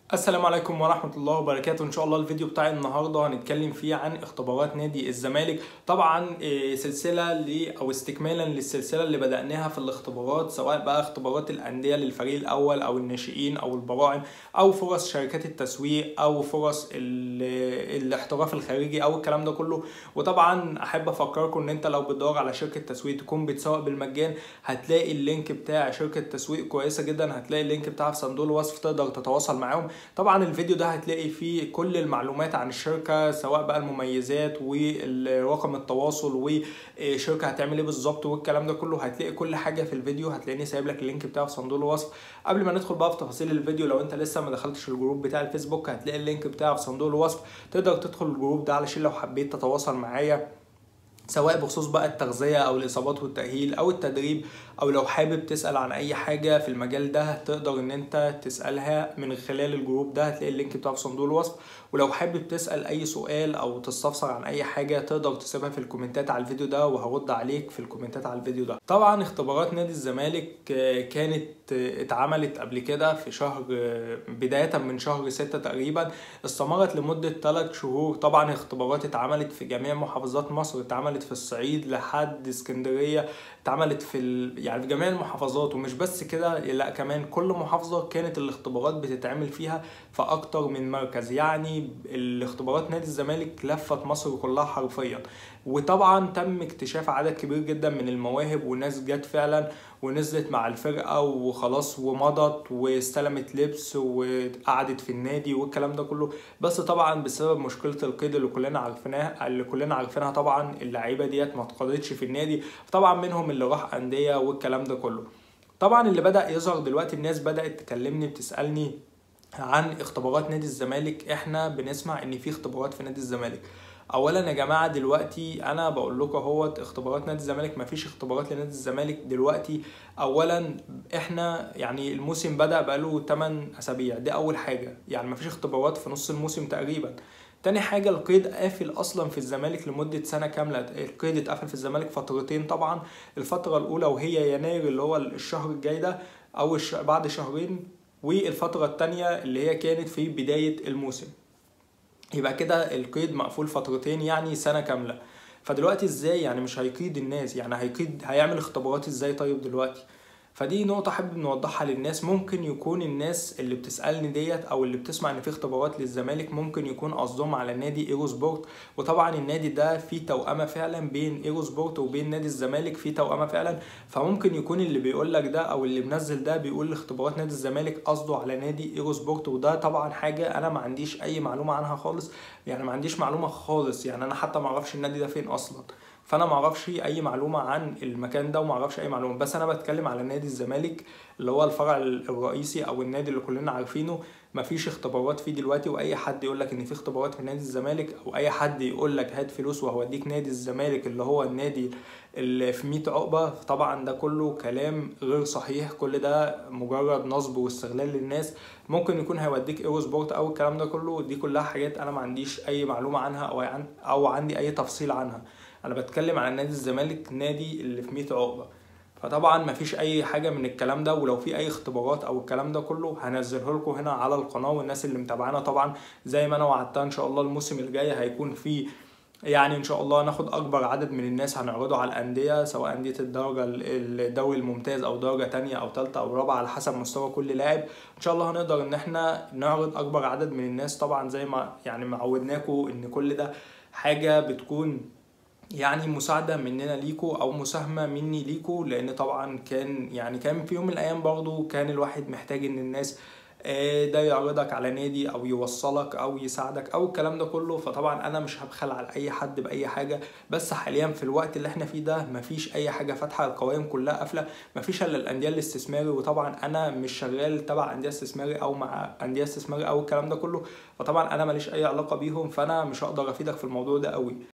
السلام عليكم ورحمة الله وبركاته إن شاء الله الفيديو بتاعي النهاردة هنتكلم فيه عن اختبارات نادي الزمالك طبعا إيه، سلسلة ل أو استكمالا للسلسلة اللي بدأناها في الاختبارات سواء بقى اختبارات الأندية للفريق الأول أو الناشئين أو البراعم أو فرص شركات التسويق أو فرص ال- الاحتراف الخارجي أو الكلام ده كله وطبعا أحب أفكركم إن أنت لو بتدور على شركة تسويق تكون بتسوق بالمجان هتلاقي اللينك بتاع شركة تسويق كويسة جدا هتلاقي اللينك بتاعها في صندوق الوصف تقدر تتواصل معاهم طبعا الفيديو ده هتلاقي فيه كل المعلومات عن الشركة سواء بقى المميزات ورقم التواصل وشركة هتعمل ايه بالظبط والكلام ده كله هتلاقي كل حاجة في الفيديو هتلاقيني سايب لك اللينك بتاعه في صندوق الوصف قبل ما ندخل بقى في تفاصيل الفيديو لو انت لسه ما دخلتش الجروب بتاع الفيسبوك هتلاقي اللينك بتاعه في صندوق الوصف تقدر تدخل الجروب ده علشان لو حبيت تتواصل معايا سواء بخصوص بقى التغذية أو الإصابات والتأهيل أو التدريب أو لو حابب تسأل عن أي حاجة في المجال ده تقدر إن أنت تسألها من خلال الجروب ده هتلاقي اللينك بتاعه في صندوق الوصف ولو حابب تسأل أي سؤال أو تستفسر عن أي حاجة تقدر تسيبها في الكومنتات على الفيديو ده وهرد عليك في الكومنتات على الفيديو ده طبعا اختبارات نادي الزمالك آه، كانت آه، اتعملت قبل كده في شهر آه، بداية من شهر ستة تقريبا استمرت لمدة 3 شهور طبعا اختبارات اتعملت في جميع محافظات مصر اتعملت في الصعيد لحد اسكندرية اتعملت في ال... يعني في جميع المحافظات ومش بس كده لا كمان كل محافظة كانت الاختبارات بتتعمل فيها في أكتر من مركز يعني الاختبارات نادي الزمالك لفت مصر كلها حرفيا وطبعا تم اكتشاف عدد كبير جدا من المواهب وناس جت فعلا ونزلت مع الفرقة وخلاص ومضت واستلمت لبس وقعدت في النادي والكلام ده كله بس طبعا بسبب مشكلة القيد اللي كلنا عارفينها اللي كلنا عارفينها طبعا اللعيبة ديت ما اتقادتش في النادي طبعا منهم اللي راح أندية والكلام ده كله طبعا اللي بدأ يظهر دلوقتي الناس بدأت تكلمني بتسألني عن اختبارات نادي الزمالك احنا بنسمع ان في اختبارات في نادي الزمالك اولا يا جماعه دلوقتي انا بقول لكم اهوت اختبارات نادي الزمالك مفيش اختبارات لنادي الزمالك دلوقتي اولا احنا يعني الموسم بدا بقاله 8 اسابيع دي اول حاجه يعني مفيش اختبارات في نص الموسم تقريبا تاني حاجة القيد قافل أصلا في الزمالك لمدة سنة كاملة القيد اتقفل في الزمالك فترتين طبعا الفترة الأولى وهي يناير اللي هو الشهر الجاي ده أو الش... بعد شهرين والفترة التانية اللي هي كانت في بداية الموسم يبقى كده القيد مقفول فترتين يعني سنة كاملة فدلوقتي ازاي يعني مش هيقيد الناس يعني هيقيد هيعمل اختبارات ازاي طيب دلوقتي فدي نقطة حابب نوضحها للناس ممكن يكون الناس اللي بتسألني ديت أو اللي بتسمع إن في اختبارات للزمالك ممكن يكون قصدهم على نادي إيرو سبورت وطبعا النادي ده فيه توأمة فعلا بين إيرو سبورت وبين نادي الزمالك فيه توأمة فعلا فممكن يكون اللي بيقول لك ده أو اللي منزل ده بيقول اختبارات نادي الزمالك قصده على نادي إيرو سبورت وده طبعا حاجة أنا ما عنديش أي معلومة عنها خالص يعني ما عنديش معلومة خالص يعني أنا حتى ما أعرفش النادي ده فين أصلا فانا ما اعرفش اي معلومه عن المكان ده وما اعرفش اي معلومه بس انا بتكلم على نادي الزمالك اللي هو الفرع الرئيسي او النادي اللي كلنا عارفينه مفيش اختبارات فيه دلوقتي واي حد يقول لك ان في اختبارات في نادي الزمالك او اي حد يقول لك هات فلوس وهوديك نادي الزمالك اللي هو النادي اللي في 100 عقبه طبعا ده كله كلام غير صحيح كل ده مجرد نصب واستغلال للناس ممكن يكون هيوديك ايرو سبورت او الكلام ده كله دي كلها حاجات انا ما عنديش اي معلومه عنها او عن او عندي اي تفصيل عنها انا بتكلم على نادي الزمالك نادي اللي في 100 عقبه فطبعا مفيش اي حاجه من الكلام ده ولو في اي اختبارات او الكلام ده كله هنزله لكم هنا على القناه والناس اللي متابعانا طبعا زي ما انا وعدتها ان شاء الله الموسم الجاي هيكون فيه يعني ان شاء الله ناخد اكبر عدد من الناس هنعرضه على الانديه سواء انديه الدرجه الدوري الممتاز او درجه تانية او تالتة او رابعه على حسب مستوى كل لاعب ان شاء الله هنقدر ان احنا نعرض اكبر عدد من الناس طبعا زي ما يعني معودناكم ان كل ده حاجه بتكون يعني مساعدة مننا ليكو أو مساهمة مني ليكو لأن طبعا كان يعني كان في يوم من الأيام برضو كان الواحد محتاج إن الناس آه، ده يعرضك على نادي او يوصلك او يساعدك او الكلام ده كله فطبعا انا مش هبخل على اي حد باي حاجه بس حاليا في الوقت اللي احنا فيه ده مفيش اي حاجه فاتحه القوائم كلها قافله مفيش الا الانديه الاستثماري وطبعا انا مش شغال تبع انديه استثماري او مع انديه استثماري او الكلام ده كله فطبعا انا ماليش اي علاقه بيهم فانا مش هقدر افيدك في الموضوع ده قوي